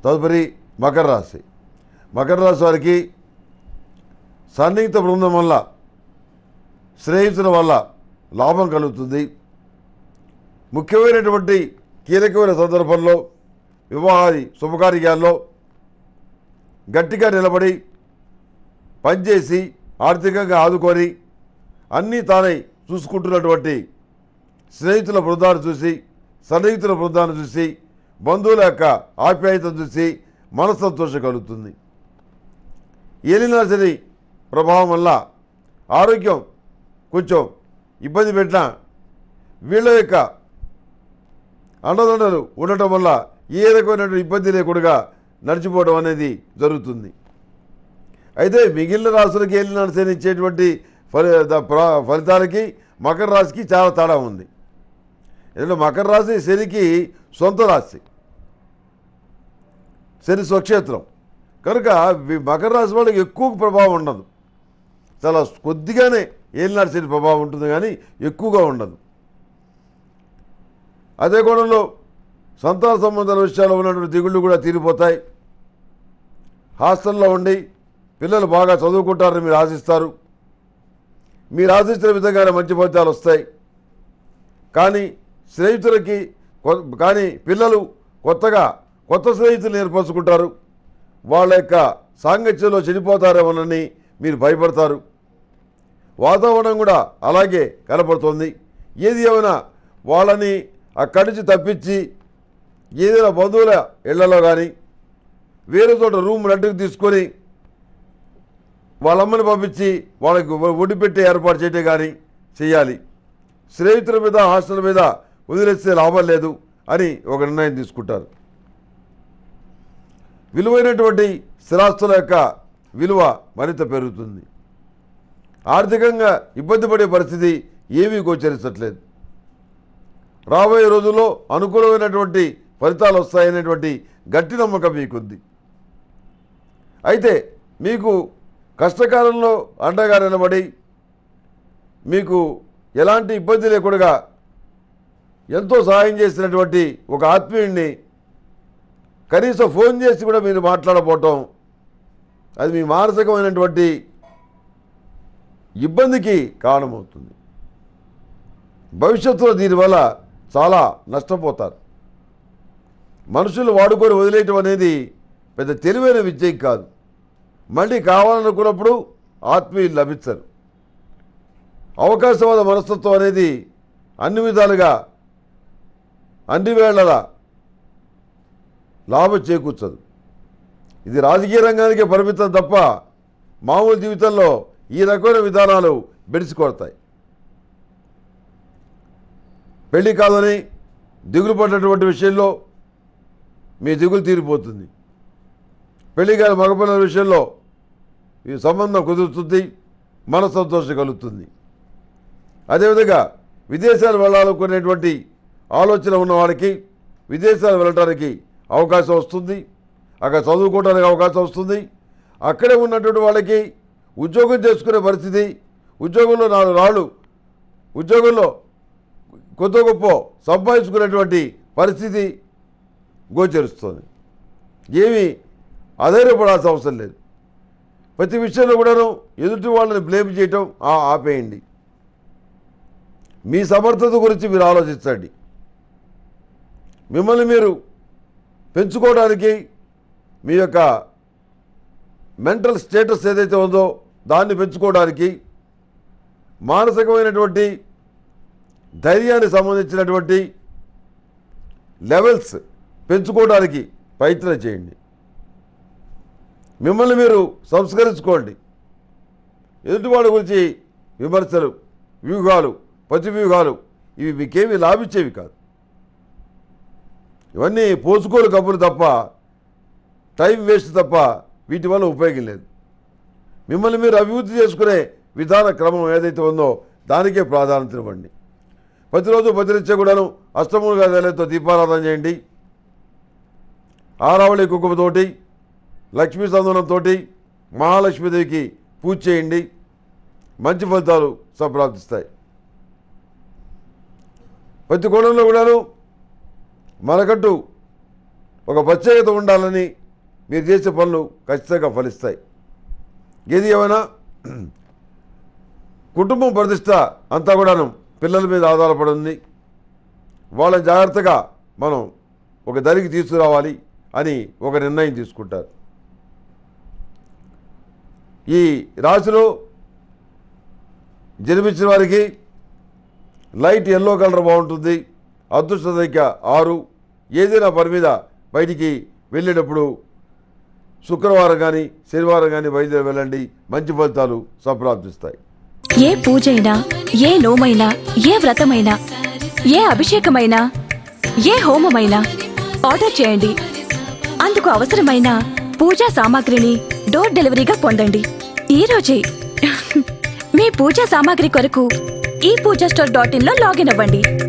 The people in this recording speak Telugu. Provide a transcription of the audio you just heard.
తదుపరి మకర రాశి మకర రాశి వారికి సన్నిహిత బృందం వల్ల స్నేహితుల వల్ల లాభం కలుగుతుంది ముఖ్యమైనటువంటి కీలకమైన సందర్భంలో వివాహాది శుభకార్యాల్లో గట్టిగా నిలబడి పనిచేసి ఆర్థికంగా ఆదుకొని అన్నీ తానై చూసుకుంటున్నటువంటి స్నేహితుల బృందాన్ని చూసి సన్నిహితుల బృందాన్ని చూసి బంధువుల యొక్క ఆప్యాయతను చూసి మనస్సంతోషం కలుగుతుంది ఏలినాశని ప్రభావం వల్ల ఆరోగ్యం కొంచెం ఇబ్బంది పెట్టినా వీళ్ళ యొక్క అండదండలు ఉండటం వల్ల ఏ రకమైనటువంటి ఇబ్బంది లేకుండా నడిచిపోవడం అనేది జరుగుతుంది అయితే మిగిలిన రాశులకి వెళ్ళిన శని ఇచ్చేటువంటి ఫలి ద- ప్ర- ఫలితాలకి మకర రాశికి చాలా తేడా ఉంది ఎందుకంటే మకర రాశి శనికి సొంత రాశి శని స్వక్షేత్రం కనుక వి- మకర రాశి వాళ్ళకి ఎక్కువ ప్రభావం ఉండదు చాలా కొద్దిగానే ఏలినాడు శని ప్రభావం ఉంటుంది కానీ ఎక్కువగా ఉండదు అదే కోణంలో సంతాన సంబంధాల విషయాల్లో ఉన్నటువంటి దిగుళ్ళు కూడా తీరిపోతాయి హాస్టల్లో ఉండి పిల్లలు బాగా చదువుకుంటారని మీరు ఆశిస్తారు మీరు ఆశించిన విధంగానే మంచి ఫలితాలు వస్తాయి కానీ స్నేహితులకి కొ- కానీ పిల్లలు కొత్తగా కొత్త స్నేహితులు ఏర్పరచుకుంటారు వాళ్ళ యొక్క సాంగత్యంలో చెడిపోతారేమోనని మీరు భయపడతారు వాతావరణం కూడా అలాగే కనపడుతుంది ఏది ఏమైనా వాళ్ళని అక్కడి నుంచి తప్పించి ఏదైనా బంధువుల ఇళ్లలో కానీ వేరే చోట రూమ్ రెంట్కి తీసుకొని వాళ్ళమ్మని పంపించి వాళ్ళకి ఒడి పెట్టి ఏర్పాటు చేయటం కానీ చేయాలి స్నేహితుల మీద హాస్టల్ మీద వదిలేస్తే లాభం లేదు అని ఒక నిర్ణయం తీసుకుంటారు విలువైనటువంటి స్థిరాస్తుల యొక్క విలువ మరింత పెరుగుతుంది ఆర్థికంగా ఇబ్బంది పడే పరిస్థితి ఏమీ గోచరించట్లేదు రాబోయే రోజుల్లో అనుకూలమైనటువంటి ఫలితాలు వస్తాయనేటువంటి గట్టి నమ్మకం మీకుంది అయితే మీకు కష్టకాలంలో అండగా నిలబడి మీకు ఎలాంటి ఇబ్బంది లేకుండా ఎంతో సహాయం చేసినటువంటి ఒక ఆత్మీయుడిని కనీసం ఫోన్ చేసి కూడా మీరు మాట్లాడపోవటం అది మీ మానసికమైనటువంటి ఇబ్బందికి కారణమవుతుంది భవిష్యత్తులో దీనివల్ల చాలా నష్టపోతారు మనుషులు వాడుకొని వదిలేయటం అనేది పెద్ద తెలివైన విద్య కాదు మళ్ళీ కావాలనుకున్నప్పుడు ఆత్మీయులు లభించరు అవకాశవాద మనస్తత్వం అనేది అన్ని విధాలుగా అన్ని వేళలా లాభం చేకూర్చదు ఇది రాజకీయ రంగానికే పరిమితం తప్ప మామూలు జీవితంలో ఈ రకమైన విధానాలు బెడిసి కొడతాయి పెళ్లి కాదని దిగులు పడినటువంటి విషయంలో మీ దిగులు తీరిపోతుంది పెళ్లి కాని మగపిల్లల విషయంలో ఈ సంబంధం కుదురుతుంది మన సంతోషం కలుగుతుంది అదేవిధంగా విదేశాలు వెళ్ళాలనుకునేటువంటి ఆలోచన ఉన్న వాళ్ళకి విదేశాలు వెళ్ళడానికి అవకాశం వస్తుంది అక్కడ చదువుకోవడానికి అవకాశం వస్తుంది అక్కడే ఉన్నటువంటి వాళ్ళకి ఉద్యోగం చేసుకునే పరిస్థితి ఉద్యోగంలో నాలుగు రాళ్ళు ఉద్యోగంలో కొత్త గొప్ప సంపాదించుకునేటువంటి పరిస్థితి గోచరిస్తుంది ఏమీ అధైర్యపడాల్సిన అవసరం లేదు ప్రతి విషయంలో కూడాను ఎదుటి వాళ్ళని బ్లేమ్ చేయటం ఆ ఆపేయండి మీ సమర్థత గురించి మీరు ఆలోచించండి మిమ్మల్ని మీరు పెంచుకోవడానికి మీ యొక్క మెంటల్ స్టేటస్ ఏదైతే ఉందో దాన్ని పెంచుకోవడానికి మానసికమైనటువంటి ధైర్యానికి సంబంధించినటువంటి లెవెల్స్ పెంచుకోవడానికి ప్రయత్నం చేయండి మిమ్మల్ని మీరు సంస్కరించుకోండి ఎదుటివాడి గురించి విమర్శలు వ్యూహాలు ప్రతి వ్యూహాలు ఇవి మీకేమీ లాభించేవి కాదు ఇవన్నీ పోసుకోలు కబుర్లు తప్ప టైం వేస్ట్ తప్ప వీటి వల్ల ఉపయోగం లేదు మిమ్మల్ని మీరు అభివృద్ధి చేసుకునే విధాన క్రమం ఏదైతే ఉందో దానికే ప్రాధాన్యత ఇవ్వండి ప్రతిరోజు ప్రతినిత్యం కూడాను అష్టములుగా వేలతో దీపారాధన చేయండి ఆరావళి కుంకుమతోటి లక్ష్మీ సందనంతో మహాలక్ష్మీదేవికి పూజ చేయండి మంచి ఫలితాలు సంప్రాప్తిస్తాయి ప్రతి కోణంలో కూడాను మనకంటూ ఒక ప్రత్యేకత ఉండాలని మీరు చేసే పనులు ఖచ్చితంగా ఫలిస్తాయి ఏది ఏమైనా కుటుంబం ప్రతిష్ట అంతా కూడాను పిల్లల మీద ఆధారపడి ఉంది వాళ్ళని జాగ్రత్తగా మనం ఒక దరికి తీసుకురావాలి అని ఒక నిర్ణయం తీసుకుంటారు ఈ రాశిలో జన్మించిన వారికి లైట్ ఎల్లో కలర్ బాగుంటుంది అదృష్ట సంఖ్య ఆరు ఏదైనా పని మీద బయటికి వెళ్ళేటప్పుడు శుక్రవారం కానీ శనివారం కానీ బయలుదేరి వెళ్ళండి మంచి ఫలితాలు సంప్రాప్తిస్తాయి ఏ పూజైనా ఏ నోమైనా ఏ వ్రతమైనా ఏ అభిషేకమైనా ఏ హోమమైనా ఆర్డర్ చేయండి అందుకు అవసరమైన పూజా సామాగ్రిని డోర్ డెలివరీగా పొందండి ఈ రోజే మీ పూజా సామాగ్రి కొరకు ఈ పూజా స్టోర్ డాట్ ఇన్ లో లాగిన్ అవ్వండి